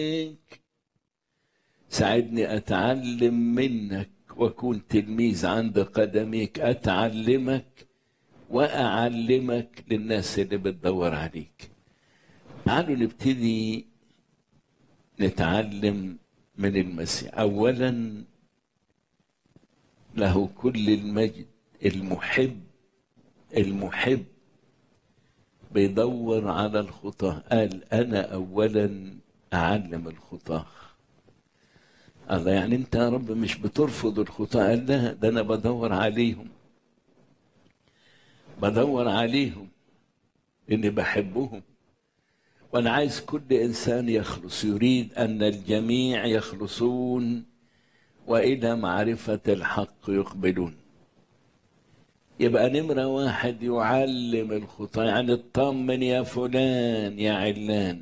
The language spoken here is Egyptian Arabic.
ساعدني أتعلم منك وأكون تلميذ عند قدميك أتعلمك وأعلمك للناس اللي بتدور عليك تعالوا نبتدي نتعلم من المسيح أولا له كل المجد المحب المحب بيدور على الخطاة قال أنا أولا أعلم الخطاة الله يعني أنت يا رب مش بترفض الخطاة قال لا ده أنا بدور عليهم بدور عليهم إني بحبهم وأنا عايز كل إنسان يخلص يريد أن الجميع يخلصون وإلى معرفة الحق يقبلون يبقى نمرة واحد يعلم الخطاة يعني اطمن يا فلان يا علان